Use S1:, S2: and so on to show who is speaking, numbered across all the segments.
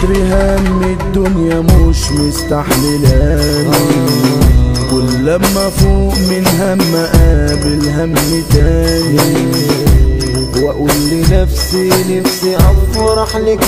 S1: كتر هم الدنيا مش مستحملاني كل لما فوق من هم قابل هم تاني
S2: واقول لنفسي نفسي افرح لك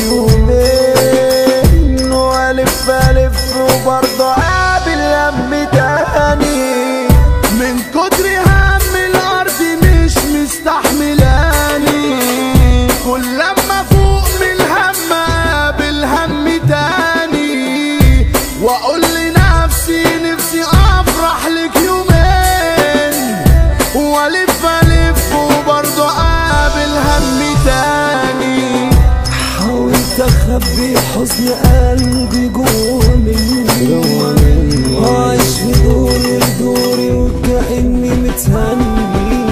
S2: يومين والف الف وبرضه قابل هم تاني
S1: من كتر هم الارض مش مستحملاني كل لما فوق من هم قابل هم تاني واقول لنفسي نفسي افرح لك يومين والف الف وبرضه قابل هم تاني
S2: حاولت اخبي حزن قلبي جوه مني وعايش في دوري دوري وكأني متهني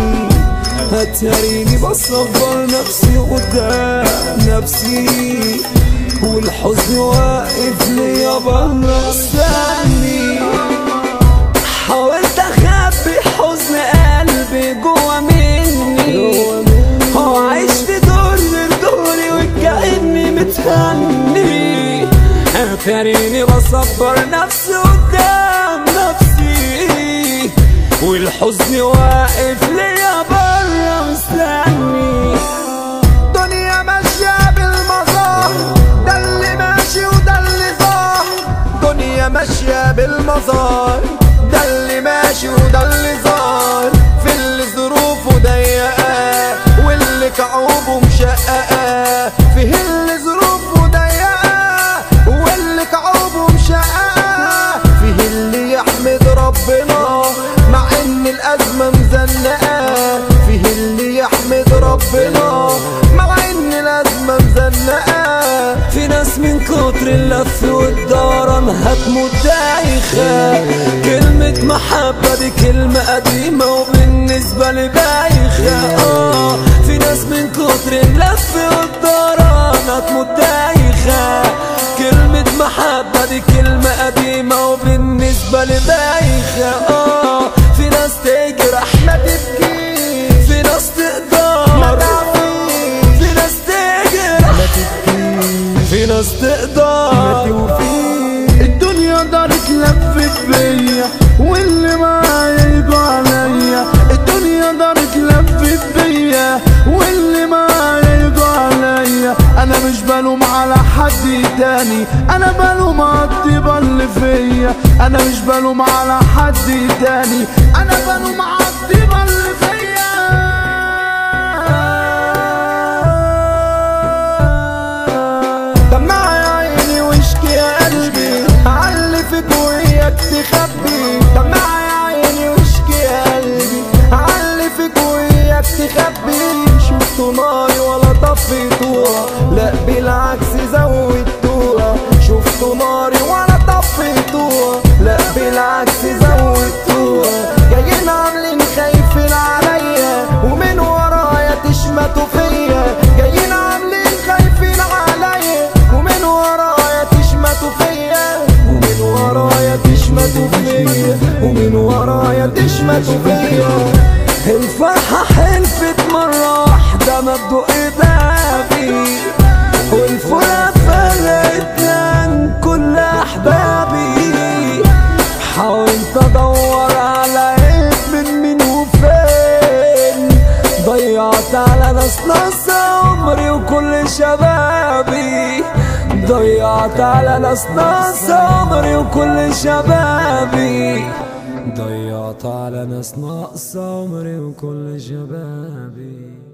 S2: هتريني بصبر نفسي قدام نفسي والحزن واقف ليا بره مستني حاولت اخبي حزن قلبي جوا مني هو عايش في دور غير دوري وكأني متهني اتاريني بصبر نفسي قدام نفسي والحزن واقف ليا بره مستني
S1: دنيا ماشية بالمظاهر ده اللي ماشي وده اللي ظاهر
S2: دنيا ماشية بالمظاهر ده اللي ماشي وده اللي ظاهر في اللي ظروفه ضيقة واللي كعوبه مشققة
S1: فيه اللي ظروفه ضيقة واللي كعوبه مشققة
S2: فيه اللي يحمد ربنا مع ان الازمة مزنقة فيه اللي يحمد ربنا مع ان الازمة مزنقة في ناس من كتر اللف والدوران هتموت دايخة كلمة محبة دي كلمة قديمة وبالنسبة لي بايخة آه في ناس من كتر اللف والدوران هتموت دايخة كلمة محبة دي كلمة قديمة وبالنسبة لي بايخة آه في ناس تجرح ما تبكي في ناس تقدر ما تعفي في ناس تجرح في ناس تقدر
S1: الدنيا دارت لفت بيا واللي معايا يجوا عليا الدنيا دارت لفت بيا واللي معايا يجوا عليا انا مش بلوم على حد تاني انا بلوم على الطيبة اللي فيا انا مش بلوم على حد تاني انا بلوم على الطيبة اللي فيا
S2: دمع يا عيني واشكي يا قلبي علي فيك وياك تخبي دمع يا عيني واشكي يا قلبي علي فيك وياك تخبي شفت ناري ولا طفيتوها لا بالعكس زودتوها شفت ناري ولا طفيتوها لا بالعكس زودتوها جايين عاملين خايفين عليا ومن ورايا تشمتوا فيا جايين عاملين خايفين عليا ومن ورايا تشمتوا فيا ومن ورايا تشمتوا فيا ومن ورايا تشمتوا فيا الفرحة حلفت مرة واحدة ما تدق بابي والفرقة فرقت عن كل أحبابي حاولت أدور على عيب من مين وفين ضيعت على ناس ناس عمري وكل شبابي ضيعت على ناس ناس عمري وكل شبابي ضيعت على ناس ناقص عمري وكل شبابي